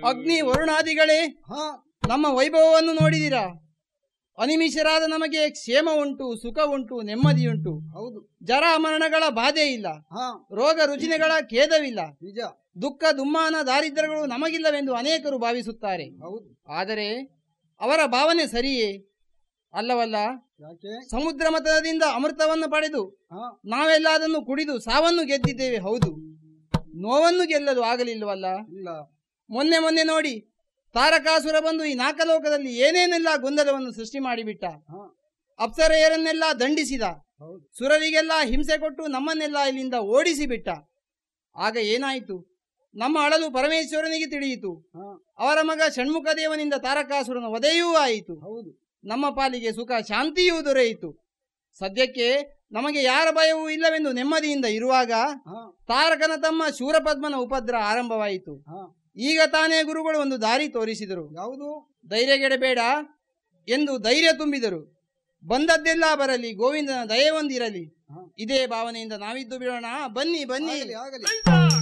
ಅಗ್ನಿ ವರುಣಾದಿಗಳೇ ಹಾ ನಮ್ಮ ವೈಭವವನ್ನು ನೋಡಿದಿರಾ ಅನಿಮಿಷರಾದ ನಮಗೆ ಕ್ಷೇಮ ಉಂಟು ಸುಖ ಉಂಟು ನೆಮ್ಮದಿಯುಂಟು ಹೌದು ಜರ ಮರಣಗಳ ಬಾಧೆ ಇಲ್ಲ ಹಾ ರೋಗ ರುಜಿನಗಳ ಖೇದವಿಲ್ಲ ನಿಜ ದುಃಖ ದುಮ್ಮಾನ ದಾರಿದ್ರ್ಯಗಳು ನಮಗಿಲ್ಲವೆಂದು ಅನೇಕರು ಭಾವಿಸುತ್ತಾರೆ ಹೌದು ಆದರೆ ಅವರ ಭಾವನೆ ಸರಿಯೇ ಅಲ್ಲವಲ್ಲ ಯಾಕೆ ಸಮುದ್ರ ಮತದಿಂದ ಅಮೃತವನ್ನು ಪಡೆದು ಹಾ ನಾವೆಲ್ಲ ಅದನ್ನು ಕುಡಿದು ಸಾವನ್ನು ಗೆದ್ದಿದ್ದೇವೆ ಹೌದು ನೋವನ್ನು ಗೆಲ್ಲಲು ಆಗಲಿಲ್ಲವಲ್ಲ ಇಲ್ಲ ಮೊನ್ನೆ ಮೊನ್ನೆ ನೋಡಿ ತಾರಕಾಸುರ ಬಂದು ಈ ನಾಕಲೋಕದಲ್ಲಿ ಏನೇನೆಲ್ಲ ಗೊಂದಲವನ್ನು ಸೃಷ್ಟಿ ಮಾಡಿಬಿಟ್ಟ ಹಾ ಅಪ್ಸರೆಯರನ್ನೆಲ್ಲ ದಂಡಿಸಿದ ಹೌದು ಸುರರಿಗೆಲ್ಲ ಹಿಂಸೆ ಕೊಟ್ಟು ನಮ್ಮನ್ನೆಲ್ಲ ಇಲ್ಲಿಂದ ಓಡಿಸಿ ಬಿಟ್ಟ ಆಗ ಏನಾಯಿತು ನಮ್ಮ ಅಳಲು ಪರಮೇಶ್ವರನಿಗೆ ತಿಳಿಯಿತು ಹಾ ಅವರ ಮಗ ಷಣ್ಮುಖ ದೇವನಿಂದ ತಾರಕಾಸುರನ ವಧೆಯೂ ಆಯಿತು ಹೌದು ನಮ್ಮ ಪಾಲಿಗೆ ಸುಖ ಶಾಂತಿಯೂ ದೊರೆಯಿತು ಸದ್ಯಕ್ಕೆ ನಮಗೆ ಯಾರ ಭಯವೂ ಇಲ್ಲವೆಂದು ನೆಮ್ಮದಿಯಿಂದ ಇರುವಾಗ ಹಾ ತಾರಕನ ತಮ್ಮ ಶೂರಪದ್ಮನ ಉಪದ್ರ ಆರಂಭವಾಯಿತು ಹಾ ಈಗ ತಾನೇ ಗುರುಗಳು ಒಂದು ದಾರಿ ತೋರಿಸಿದರು ಯಾವುದು ಧೈರ್ಯಗೆಡಬೇಡ ಎಂದು ಧೈರ್ಯ ತುಂಬಿದರು ಬಂದದ್ದೆಲ್ಲ ಬರಲಿ ಗೋವಿಂದನ ದಯೆ ಒಂದಿರಲಿ ಹಾ. ಇದೇ ಭಾವನೆಯಿಂದ ನಾವಿದ್ದು ಬಿಡೋಣ ಬನ್ನಿ ಬನ್ನಿ ಆಗಲಿ ಆಗಲಿ